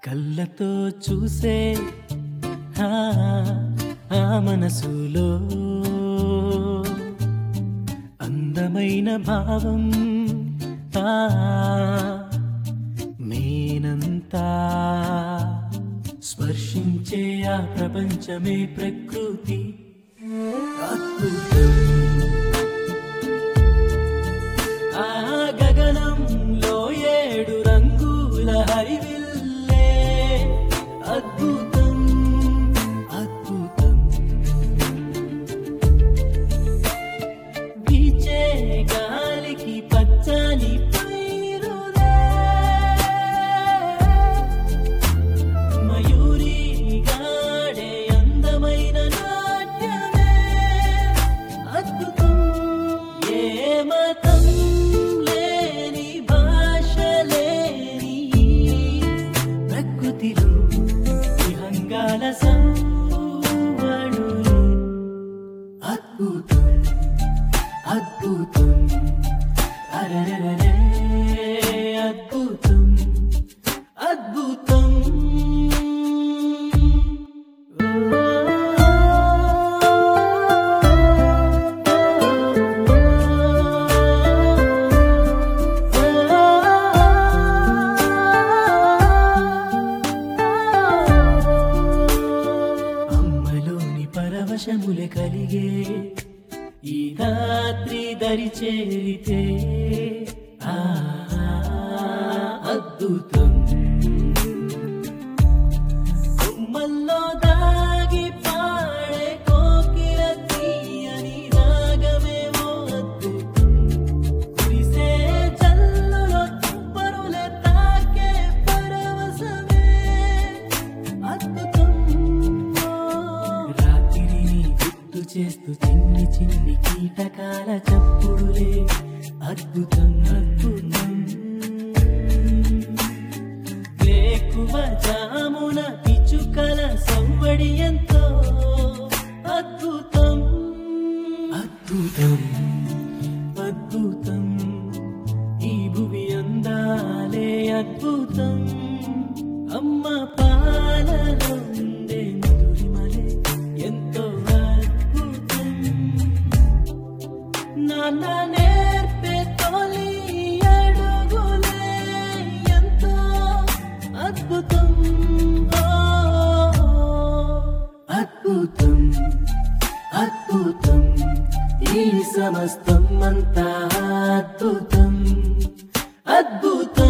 కళ్ళతో చూసే ఆ, ఆ మనసులో అందమైన భావం ఆ మేనంతా స్పర్శించే ఆ ప్రపంచమే ప్రకృతి అద్భుతం ఆ గగనంలో ఏడు రంగుల హరివిల్లే అద్భుతం అద్భుతం వీచే గాలికి పచ్చని పైరులే మయూరి గాడే అందమైన నాట్యమే అద్భుతం ఏ మతం లేని భాష లేని ప్రకృతిలో విహంగాల సౌవడులే అద్భుతం అద్భుతం అరరరే అద్భుతం అద్భుతం అమ్మలోని పరవశములే కలిగే ఈ రాత్రి దరి చేరితే ఆ అద్భుతం కొమ్మల్లో దాగి పాడే కోకిల తీయని రాగమేమో అద్భుతం కురిసే జల్లులో తుంపరుల తాకే పరవశమే అద్భుతం రాత్రిని గుర్తు చేస్తూ చిన్ని చిన్ని కీటకాల చప్పుడులే అద్భుతం అద్భుతం వేకువ జామున పిచుకల సవ్వడి ఎంతో అద్భుతం అద్భుతం అద్భుతం ఈ భువి అందాలే అద్భుతం అమ్మ పాలలో ఉండే మధురిమలే ఎంతో అద్భుతం నాన్న నేర్పే తొలి అడుగులే ఎంతో అద్భుతం ఓ, అద్భుతం అద్భుతం ఈ సమస్తం అంతా అద్భుతం అద్భుతం